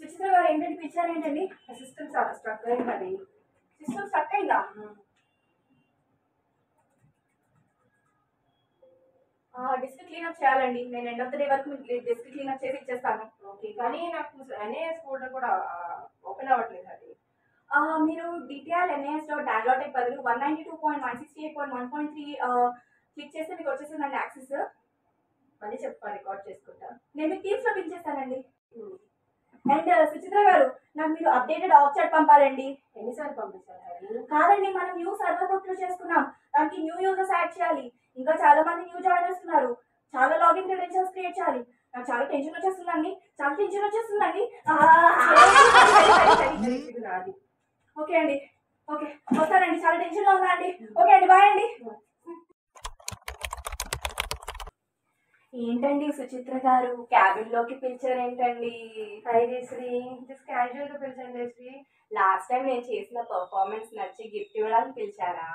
సుచిత్ర గారు ఏంటంటే పిచ్చారు ఏంటండి సిస్టమ్ చాలా స్ట్రక్ అయింది అది సిస్టమ్ స్టక్ అయిందా డిస్క్ క్లీనప్ చేయాలండి నేను ఎండ్ ఆఫ్ ద డే వరకు మీకు డిస్క్ క్లీనప్ చేసి ఇచ్చేస్తాను ఓకే కానీ నాకు ఎన్ఏఎస్ ఫోల్డర్ కూడా ఓపెన్ అవ్వట్లేదు అది ఆ, మీరు డిటిఆర్ ఎన్ఏఎస్ డాట్ డైలాటెక్ బదులు one ninety two point one sixty eight point one point three click చేస్తే మీకు వచ్చేసిందండి యాక్సెస్ మళ్ళీ చెప్పా రికార్డ్ చేసుకుంటా నేను మీకు టీమ్స్లో పిలిచేస్తానండి అండ్ సుచిత్ర గారు నాకు మీరు అప్డేటెడ్ ఆఫ్ చాట్ పంపాలండి ఎన్నిసార్లు పంపించాలి అది కాదండి మనం న్యూ సర్వర్ బుక్ చేసుకున్నాం దానికి న్యూ యూజర్స్ యాడ్ చేయాలి ఇంకా చాలా మంది న్యూ జాయినర్స్ ఉన్నారు చాలా లాగిన్ క్రెడెన్షియల్స్ క్రియేట్ చేయాలి నాకు చాలా టెన్షన్ వచ్చేస్తుందండి చాలా టెన్షన్ వచ్చేస్తుందండి ఆ, ఇది నాది ఓకే అండి ఓకే వస్తానండి చాలా టెన్షన్లో ఉన్నా అండి ఓకే అండి బాయ్ అండి ఏంటండి సుచిత్ర గారు క్యాబిన్ లోకి పిలిచారు ఏంటండి హాయ్ జయశ్రీ జస్ట్ క్యాజువల్ గా పిలిచాను జయశ్రీ లాస్ట్ టైం నేను చేసిన పర్ఫార్మెన్స్ నచ్చి గిఫ్ట్ ఇవ్వడానికి పిలిచారా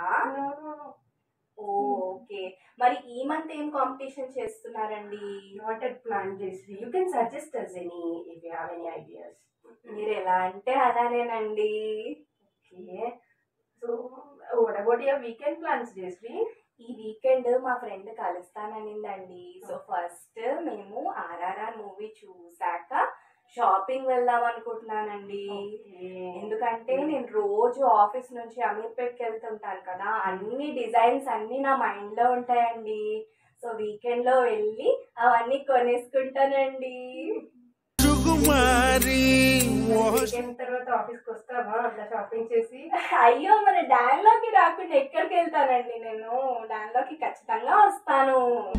ఓకే మరి ఈ మంత్ ఏం కాంపిటీషన్ చేస్తున్నారండి wanted plan Jayashree you can suggest us any if you have any ideas మీరు ఎలా అంటే అలానేనండి okay so what about your weekend plans Jayashree ఈ వీకెండ్ మా ఫ్రెండ్ కలుస్తాననిందండి సో ఫస్ట్ మేము ఆర్ఆర్ఆర్ మూవీ చూసాక షాపింగ్ వెళ్దాం అనుకుంటున్నానండి ఎందుకంటే నేను రోజు ఆఫీస్ నుంచి అమీర్పేట్కి వెళ్తుంటాను కదా అన్ని డిజైన్స్ అన్ని నా మైండ్ లో ఉంటాయండి సో వీకెండ్ లో వెళ్ళి అవన్నీ కొనేసుకుంటానండి సుకుమారి వీకెండ్ తర్వాత ఆఫీస్ కి వస్తావా అంతా షాపింగ్ చేసి అయ్యో మరి డాన్ లోకి రాకుండా ఎక్కడికి వెళ్తానండి నేను డాన్ లోకి ఖచ్చితంగా వస్తాను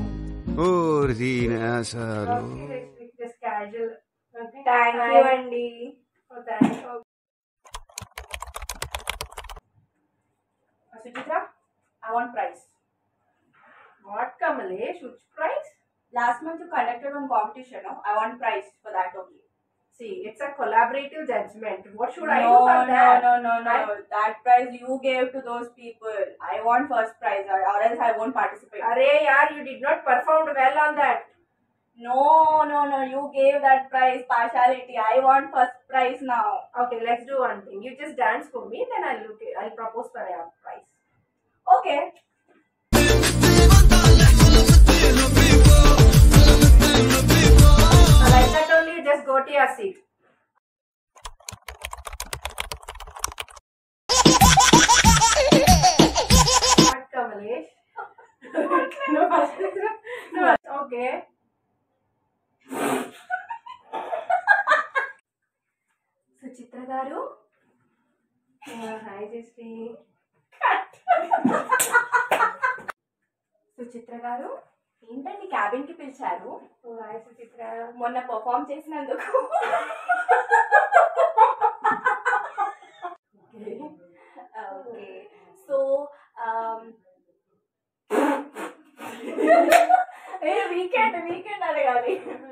ఓరినాసాలు just casual okay thank you అండి thanks Suchitra I want prize what Kamalesh which prize last month conducted one competition I want prize for that only See, it's a collaborative judgment. What should I no, do for no, that? no, no, no. That prize you gave to those people. I want first prize, or or else I won't participate. Arey, yaar, you did not perform well on that. No, no, no. You gave that prize partiality. I want first prize now. Okay, let's do one thing. You just dance for me, then I'll look. I'll propose for a prize. Okay. Like that only, you just go to your seat. What, Kamalesh? no, no, okay. Suchitra గారు Uh, hi, Jisri. Suchitra గారు ఏంటండి cabin కి పిలిచారు Oh, hi, Suchitra. మొన్న perform చేసినందుకు Okay. Okay so weekend weekend అడగాలి